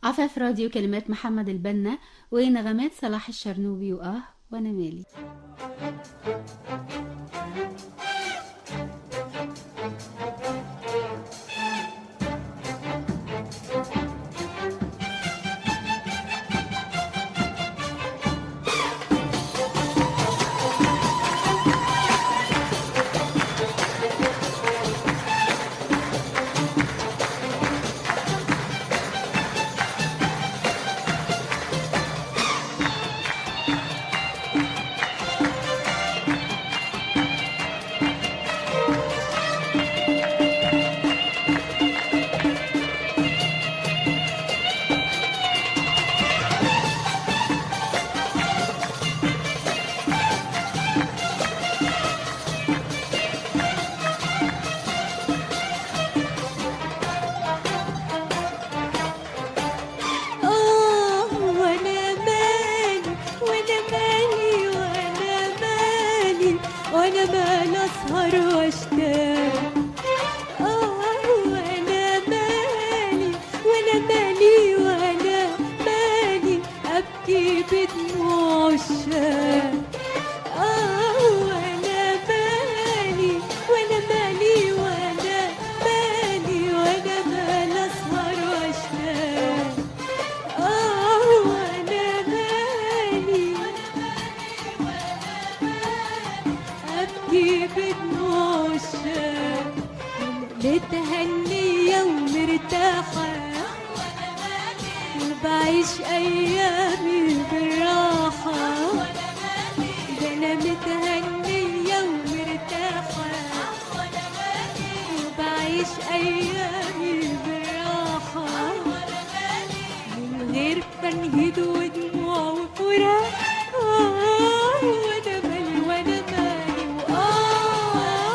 عفاف راديو كلمات محمد البنا ونغمات صلاح الشرنوبي وآه وأنا مالي آه وأنا مالي وأنا مالي وأنا مالي وأنا مال أسهر وأشتاق آه وأنا مالي وأنا مالي وأنا مالي أبكي بدموع الشاق آه وأنا مالي وأنا مالي وأنا مالي وأنا مال أسهر وأشتاق آه وأنا مالي أبكي بدموع الشاق متهنية ومرتاحة وبعيش أيامي بالراحة ده أنا متهنية ومرتاحة وبعيش أيامي بالراحة من غير تنهيد ودموع وفراق آه وأنا مالي وأنا مالي وآه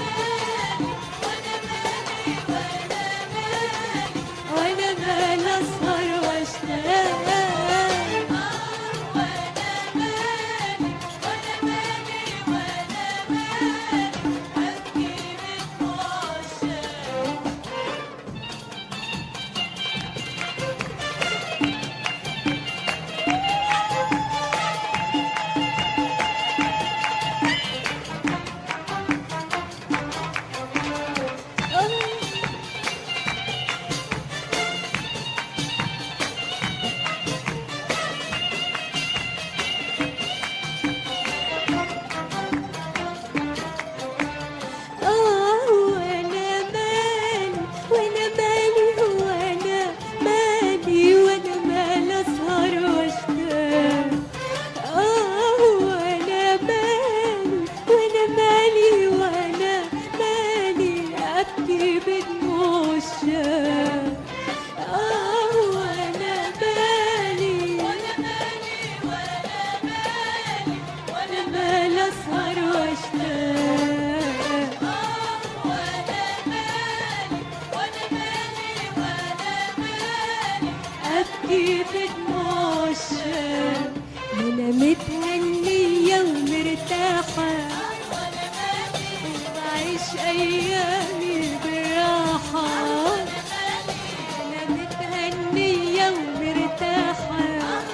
وأنا مال أسهر وأشتاق آه وأنا مالي وأنا مالي وأنا مالي وأنا مال أسهر وأشتاق آه وأنا مالي وأنا مالي وأنا مالي أبكي بدموع الشاق آه وأنا مالي وأنا مالي وأنا مالي وأنا مال أسهر وأشتاق أبكي بدموع الشام أنا متهنية ومرتاحة وبعيش أيامي بالراحة أنا متهنية ومرتاحة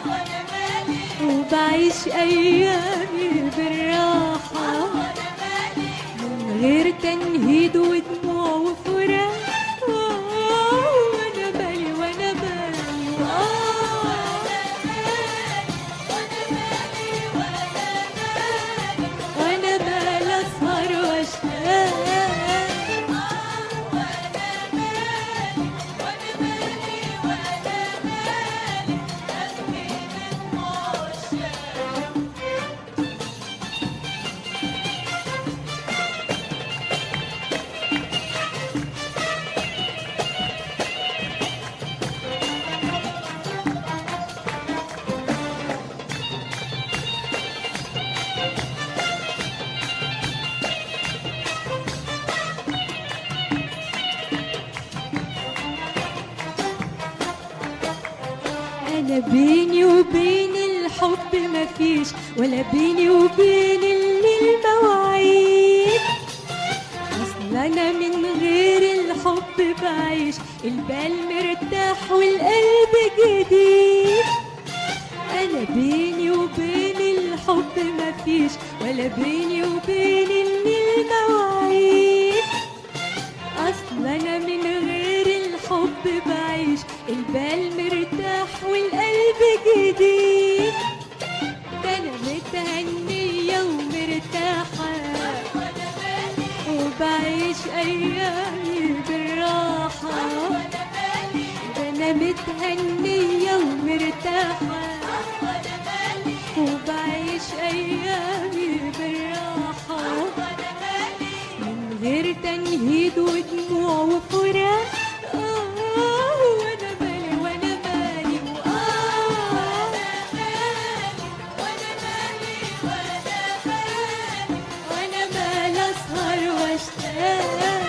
وبعيش أيامي بالراحة من غير تنهيد ودموع وفراق آه، وأنا مالي وأنا مالي آه، وأنا مال أسهر وأشتاق أنا بيني وبين الحب مفيش ولا بيني وبين الليل مواعيد أصل أنا من غير الحب بعيش البال مرتاح والقلب انا بيني وبين الحب مفيش ولا بيني وبين الليل مواعيد اصل انا من غير الحب بعيش البال مرتاح والقلب جديد ده انا متهنية ومرتاحة وبعيش ايامي بالراحة ده انا متهنية ومرتاحة وبعيش ايامي بالراحة من غير تنهيد ودموع وفراق آه وانا مالي وانا مالي وآه وانا مالي اسهر واشتاق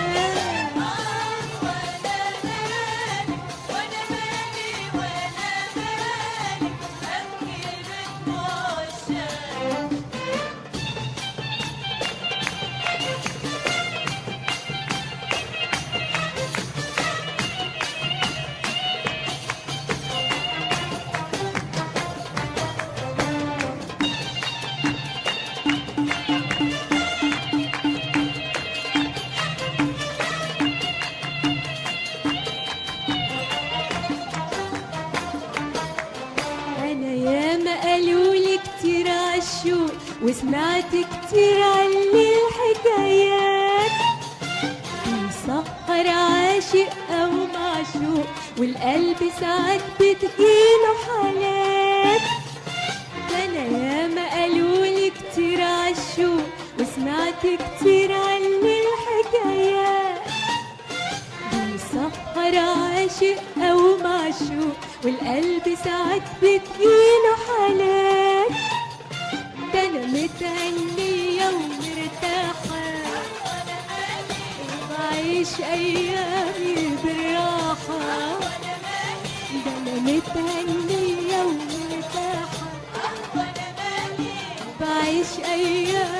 انا ياما قالولي كتير عالشوق وسمعت كتير عني الحكايات بيسهر عاشق او معشوق والقلب ساعات بتجيله حالات انا ياما قالولي كتير عالشوق وسمعت كتير عني الحكايات بيسهر عاشق او معشوق والقلب ساعات بتجيله حالات ده انا متهنية ومرتاحة وبعيش ايامي بالراحة ده انا متهنية ومرتاحة بعيش ايامي